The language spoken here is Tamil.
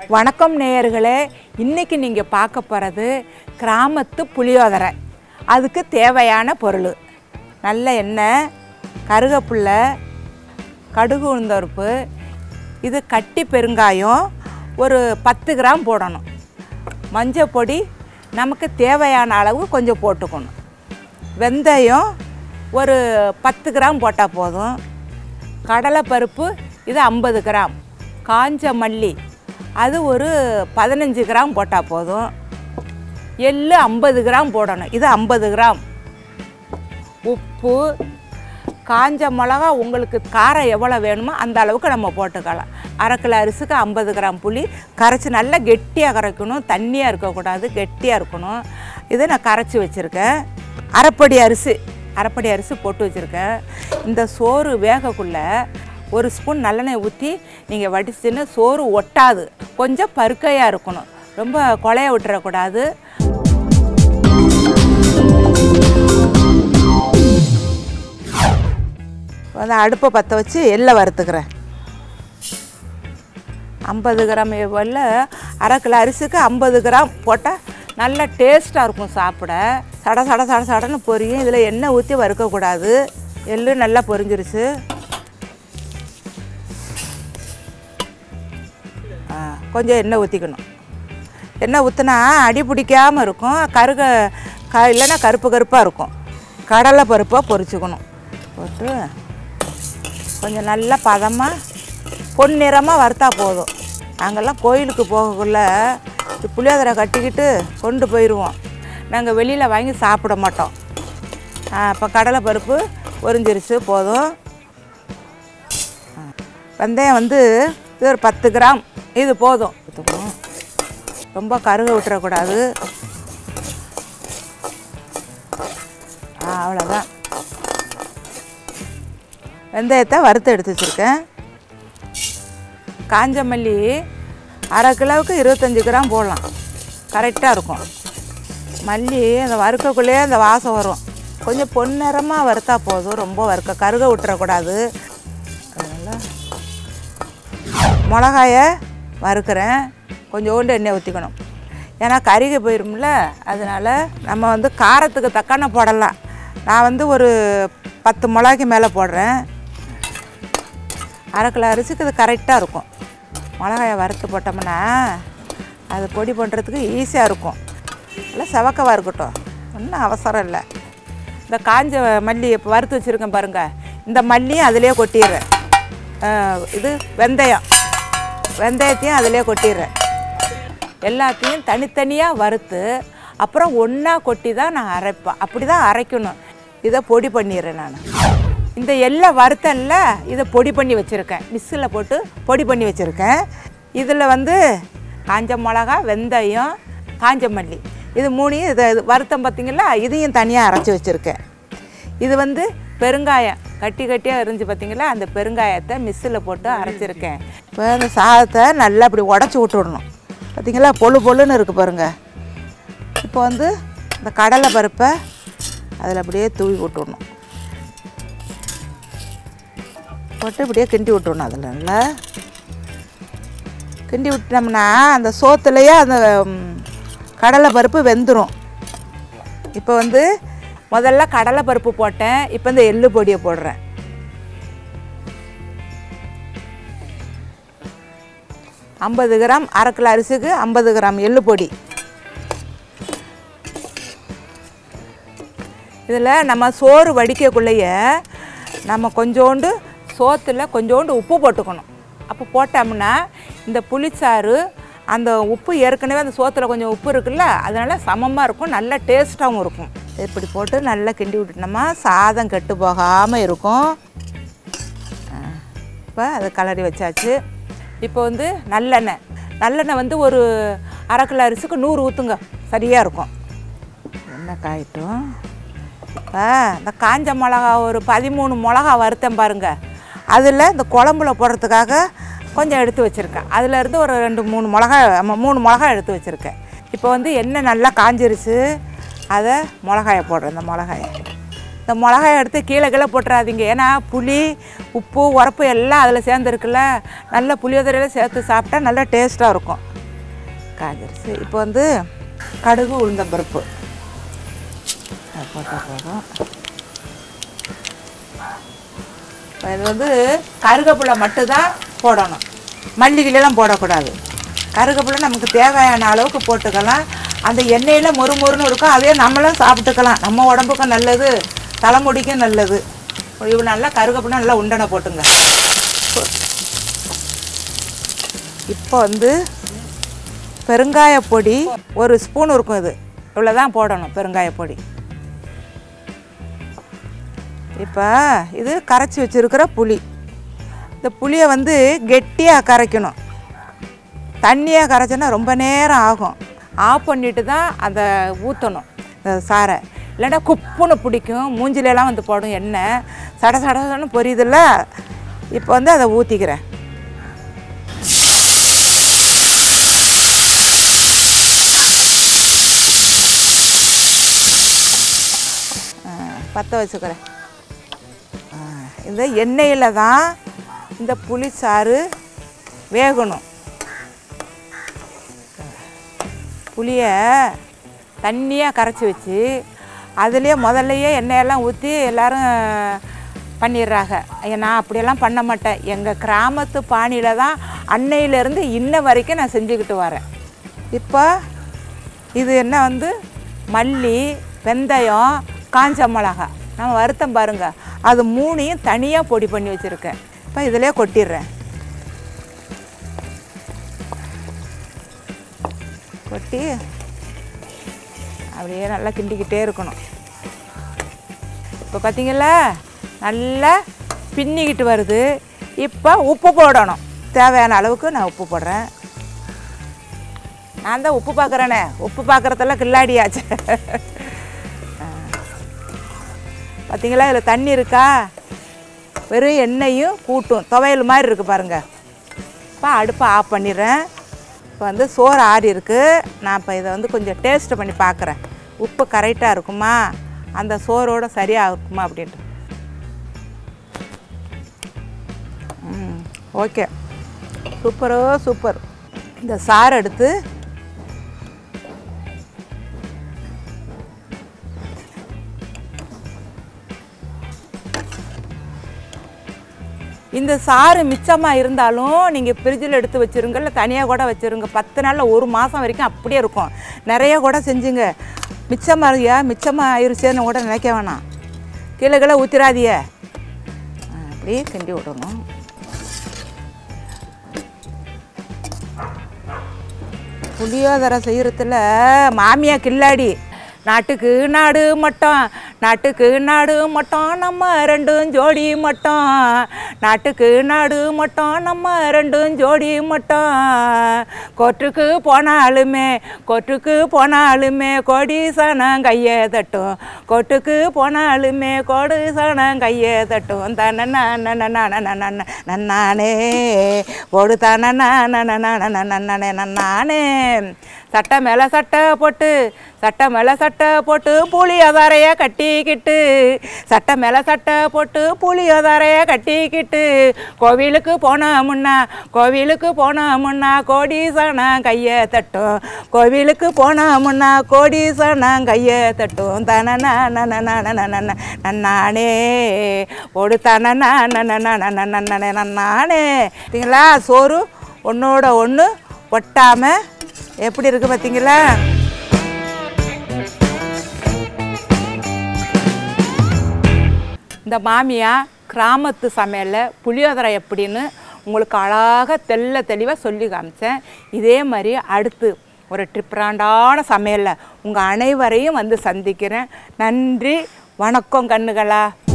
வணக்கம் நேயர்களே இன்னைக்கு நீங்கள் பார்க்க போகிறது கிராமத்து புளியோதரை அதுக்கு தேவையான பொருள் நல்ல எண்ணெய் கருகப்புல்லை கடுகு உளுந்தருப்பு இது கட்டி பெருங்காயம் ஒரு பத்து கிராம் போடணும் மஞ்சள் பொடி நமக்கு தேவையான அளவு கொஞ்சம் போட்டுக்கணும் வெந்தயம் ஒரு பத்து கிராம் போட்டால் போதும் கடலைப்பருப்பு இது ஐம்பது கிராம் காஞ்ச மல்லி அது ஒரு பதினஞ்சு கிராம் போட்டால் போதும் எள்ளு ஐம்பது கிராம் போடணும் இது ஐம்பது கிராம் உப்பு காஞ்ச மிளகா உங்களுக்கு காரம் எவ்வளோ வேணுமோ அந்த அளவுக்கு நம்ம போட்டுக்கலாம் அரை கிலோ அரிசிக்கு ஐம்பது கிராம் புளி கரைச்சி நல்லா கெட்டியாக கரைக்கணும் தண்ணியாக இருக்கக்கூடாது கெட்டியாக இருக்கணும் இது நான் கரைச்சி வச்சுருக்கேன் அரைப்படி அரிசி அரைப்படி அரிசி போட்டு வச்சுருக்கேன் இந்த சோறு வேகக்குள்ள ஒரு ஸ்பூன் நல்லெண்ணெய் ஊற்றி நீங்கள் வடிச்சுன்னு சோறு ஒட்டாது கொஞ்சம் பருக்கையாக இருக்கணும் ரொம்ப கொலைய விட்டுறக்கூடாது வந்து அடுப்பை பற்ற வச்சு எள்ளை வறுத்துக்கிறேன் ஐம்பது கிராம் வெள்ள அரை கிலோ அரிசிக்கு ஐம்பது கிராம் போட்டால் நல்ல டேஸ்ட்டாக இருக்கும் சாப்பிட சட சட சட சடன்னு பொரியும் இதில் எண்ணெய் ஊற்றி வறுக்கக்கூடாது எள்ளு நல்லா பொரிஞ்சிருச்சு ஆ, கொஞ்சம் எண்ணெய் ஊற்றிக்கணும் எண்ணெய் ஊற்றினா அடி பிடிக்காமல் இருக்கும் கருக க இல்லைன்னா கருப்பு கருப்பாக இருக்கும் கடலை பருப்பாக பொரிச்சுக்கணும் போட்டு கொஞ்சம் நல்லா பதமாக பொன்னிறமாக வறுத்தா போதும் நாங்கள்லாம் கோயிலுக்கு போகக்குள்ள இது புளியோதரை கட்டிக்கிட்டு கொண்டு போயிடுவோம் நாங்கள் வெளியில் வாங்கி சாப்பிட மாட்டோம் இப்போ கடலை பருப்பு பொரிஞ்சிருச்சு போதும் ஆ, வெந்தயம் வந்து இது ஒரு பத்து கிராம் இது போதும் ஊற்றிக்கணும் ரொம்ப கருக விட்டுறக்கூடாது ஆ அவ்வளோதான் வெந்தயத்தை வறுத்து எடுத்து வச்சுருக்கேன் காஞ்ச மல்லி அரை கிலோவுக்கு இருபத்தஞ்சி கிராம் போடலாம் கரெக்டாக இருக்கும் மல்லி அந்த வறுக்கக்குள்ளேயே அந்த வாசம் வரும் கொஞ்சம் பொன்னிறமாக வறுத்தா போதும் ரொம்ப வறுக்க கருக விட்டுறக்கூடாது அதனால் மிளகாய வறுக்கிறேன் கொஞ்சோண்டு எண்ணெய் ஊற்றிக்கணும் ஏன்னா கருகி போயிரும்ல அதனால் நம்ம வந்து காரத்துக்கு தக்கான போடலாம் நான் வந்து ஒரு பத்து மிளகாய்க்கு மேலே போடுறேன் அரை கிலோ அரிசிக்கு இது கரெக்டாக இருக்கும் மிளகாயை வறுத்து போட்டோம்னா அது பொடி பண்ணுறதுக்கு ஈஸியாக இருக்கும் இல்லை செவக்கவாக இருக்கட்டும் ஒன்றும் அவசரம் இல்லை இந்த காஞ்ச மல்லி இப்போ வறுத்து வச்சுருக்கேன் பாருங்கள் இந்த மல்லியும் அதிலே கொட்டிடுறேன் அஹ் இது வெந்தயம் வெந்தயத்தையும் அதிலே கொட்டிடுறேன் எல்லாத்தையும் தனித்தனியாக வறுத்து அப்புறம் ஒன்றா கொட்டி தான் நான் அரைப்பேன் அப்படி தான் அரைக்கணும் இதை பொடி பண்ணிடுறேன் நான் இந்த எல்லை வறுத்தல்ல இதை பொடி பண்ணி வச்சுருக்கேன் மிக்சியில் போட்டு பொடி பண்ணி வச்சுருக்கேன் இதில் வந்து காஞ்ச மிளகா வெந்தயம் காஞ்ச மல்லி இது மூணையும் இதை இது வறுத்தம் பார்த்தீங்களா இதையும் தனியாக அரைச்சி வச்சுருக்கேன் இது வந்து பெருங்காயம் கட்டி கட்டியாக இருந்துச்சு பார்த்தீங்களா அந்த பெருங்காயத்தை மிக்சியில் போட்டு அரைச்சிருக்கேன் இப்போ அந்த சாதத்தை நல்லா இப்படி உடச்சி விட்டுடணும் பார்த்தீங்களா பொழு பொழுன்னு இருக்குது பாருங்கள் இப்போ வந்து இந்த கடலை பருப்பை அதில் அப்படியே தூவி விட்டுடணும் போட்டு இப்படியே கிண்டி விட்டுடணும் அதில் நல்லா கிண்டி விட்டோம்னா அந்த சோத்துலேயே அந்த ம், கடலை பருப்பு வெந்துடும் இப்போ வந்து முதல்ல கடலை பருப்பு போட்டேன் இப்போ இந்த எள்ளு பொடியை போடுறேன் ஐம்பது கிராம் அரை கிலோ அரிசிக்கு ஐம்பது கிராம் எள்ளு பொடி இதில் நம்ம சோறு வடிக்கக்குள்ளேயே நம்ம கொஞ்சோண்டு சோத்தில் கொஞ்சோண்டு உப்பு போட்டுக்கணும் அப்போ போட்டோம்னா இந்த புளிச்சாறு அந்த உப்பு ஏற்கனவே அந்த சோத்தில் கொஞ்சம் உப்பு இருக்குல்ல அதனால் சமமாக இருக்கும் நல்ல டேஸ்ட்டாகவும் இருக்கும் இப்படி போட்டு நல்லா கிண்டி விட்டுட்டோம்னா சாதம் கெட்டு போகாமல் இருக்கும் இப்போ அதை கலரி வச்சாச்சு இப்போ வந்து நல்லெண்ணெய் நல்லெண்ணெய் வந்து ஒரு அரை கிலோ அரிசிக்கு நூறு ஊற்றுங்க சரியாக இருக்கும் எண்ணெய் காயட்டும் இப்போ இந்த காஞ்ச மிளகா ஒரு பதிமூணு மிளகா வறுத்தேன் பாருங்க அதில் இந்த குழம்புல போடுறதுக்காக கொஞ்சம் எடுத்து வச்சுருக்கேன் அதில் இருந்து ஒரு ரெண்டு மூணு மிளகா ஆமா, மூணு மிளகா எடுத்து வச்சுருக்கேன் இப்போ வந்து எண்ணெய் நல்லா காஞ்சிருச்சு அதை மிளகாயை போடுறேன் இந்த மிளகாயை இந்த மிளகாயை எடுத்து கீழே கீழே போட்டுறாதீங்க ஏன்னா புளி உப்பு உரப்பு எல்லாம் அதில் சேர்ந்துருக்குல்ல நல்ல புளியோதரையில் சேர்த்து சாப்பிட்டா நல்லா டேஸ்ட்டாக இருக்கும் காஞ்சிருச்சு இப்போ வந்து கடுகு உளுந்தம் பருப்பு அது போட்டால் போதும் இப்போ இது வந்து கருகப்புள்ள மட்டும்தான் போடணும் மல்லிகைலாம் போடக்கூடாது கருகப்புள்ள நமக்கு தேவையான அளவுக்கு போட்டுக்கலாம் அந்த எண்ணெயில் மொறு மொறுன்னு இருக்கும் அதே நம்மளும் சாப்பிட்டுக்கலாம் நம்ம உடம்புக்கும் நல்லது தலைமுடிக்கும் நல்லது இவ்வளோ நல்லா கருகப்புள்ள நல்லா உண்டனை போட்டுங்க இப்போ வந்து பெருங்காய பொடி ஒரு ஸ்பூன் இருக்கும் இது இவ்வளோ தான் போடணும் பெருங்காய பொடி இப்போ இது கரைச்சி வச்சுருக்கிற புளி இந்த புளியை வந்து கெட்டியாக கரைக்கணும் தண்ணியாக கரைச்சோன்னா ரொம்ப நேரம் ஆகும் ஆஃப் பண்ணிட்டு தான் அதை ஊற்றணும் இந்த சாரை இல்லைன்னா குப்புன்னு பிடிக்கும் மூஞ்சிலெல்லாம் வந்து போடும் எண்ணெய் சட சடன்னு பொரியுதில்ல இப்போ வந்து அதை ஊற்றிக்கிறேன் பற்ற வச்சுக்கிறேன் ஆ, இந்த எண்ணெயில் தான் இந்த புளிச்சாறு வேகணும் புளியை தண்ணியாக கரைச்சி வச்சு அதுலேயே முதல்லையே எண்ணெயெல்லாம் ஊற்றி எல்லாரும் பண்ணிடுறாங்க ஐயா, நான் அப்படியெல்லாம் பண்ண மாட்டேன் எங்கள் கிராமத்து பாணியில் தான் அன்னையிலேருந்து இன்ன வரைக்கும் நான் செஞ்சுக்கிட்டு வரேன் இப்போ இது என்ன வந்து மல்லி வெந்தயம் காஞ்ச மிளகா நம்ம வருத்தம் பாருங்க அது மூணையும் தனியாக பொடி பண்ணி வச்சுருக்கேன் இப்போ இதிலே கொட்டிடுறேன் கொட்டி அப்படியே நல்லா கிண்டிக்கிட்டே இருக்கணும் இப்போ பார்த்தீங்களா நல்லா பின்னிக்கிட்டு வருது இப்போ உப்பு போடணும் தேவையான அளவுக்கு நான் உப்பு போடுறேன் நான் தான் உப்பு பார்க்குறேனே உப்பு பார்க்குறதெல்லாம் கில்லாடியாச்சு பார்த்தீங்களா இதில் தண்ணி இருக்கா வெறும் எண்ணெயும் கூட்டும் துவையல் மாதிரி இருக்குது பாருங்கள் இப்போ அடுப்பை ஆஃப் பண்ணிடுறேன் இப்போ வந்து சோறு ஆறி இருக்கு நான் இப்போ இதை வந்து கொஞ்சம் டேஸ்ட் பண்ணி பார்க்குறேன் உப்பு கரெக்டாக இருக்குமா அந்த சோறோட சரியாக இருக்குமா அப்படின்ட்டு ம் ஓகே சூப்பரோ சூப்பர் இந்த சாறு எடுத்து இந்த சாறு மிச்சமாக இருந்தாலும் நீங்கள் ஃப்ரிட்ஜில் எடுத்து வச்சுருங்க இல்லை தனியாக கூட வச்சுருங்க பத்து நாளில் ஒரு மாதம் வரைக்கும் அப்படியே இருக்கும் நிறைய கூட செஞ்சுங்க மிச்சமாக மிச்சமாக ஆயிருச்சேன்னு கூட நினைக்க வேணாம் கீழே கீழே ஊற்றிடாதிய அப்படியே கிண்டி விடணும் புளியோதரை செய்கிறதுல மாமியா கில்லாடி நாட்டுக்கு நாடு மட்டம் நாட்டுக்கு நாடு மட்டம் நம்ம ரெண்டும் ஜோடி மட்டம் நாட்டுக்கு நாடு மட்டம் நம்ம ரெண்டும் ஜோடி மட்டம் கோர்ட்டுக்கு போனாலுமே கோர்ட்டுக்கு போனாலுமே கோடி சனம் கையை தட்டும் கோர்ட்டுக்கு போனாலுமே கோடி சனம் கையை தட்டும் தானே நன்னானே போடு தானே நன்னானே நன்னானே சட்டை மேலே சட்டை போட்டு சட்டை மேலே சட்டை போட்டு புளியோதரைய கட்டிக்கிட்டு சட்டை மேலே சட்டை போட்டு புளியோதரைய கட்டிக்கிட்டு கோவிலுக்கு போன முன்னா கோவிலுக்கு போன முன்னா கோடீசனம் கையை தட்டும் கோவிலுக்கு போன முன்னா கோடீசனம் கையை தட்டும் தன நன்னானே போடு தன நன்னானே நன்னானே பார்த்தீங்களா சோறு ஒன்றோட ஒன்று ஒட்டாமல் எப்படி இருக்குது பார்த்தீங்களா இந்த மாமியா கிராமத்து சமையலில் புளியோதரை எப்படின்னு உங்களுக்கு அழகாக தெள்ள தெளிவாக சொல்லி காமிச்சேன் இதே மாதிரி அடுத்து ஒரு டிஃப்ரெண்டான சமையலில் உங்கள் அனைவரையும் வந்து சந்திக்கிறேன் நன்றி வணக்கம் கண்ணுகளா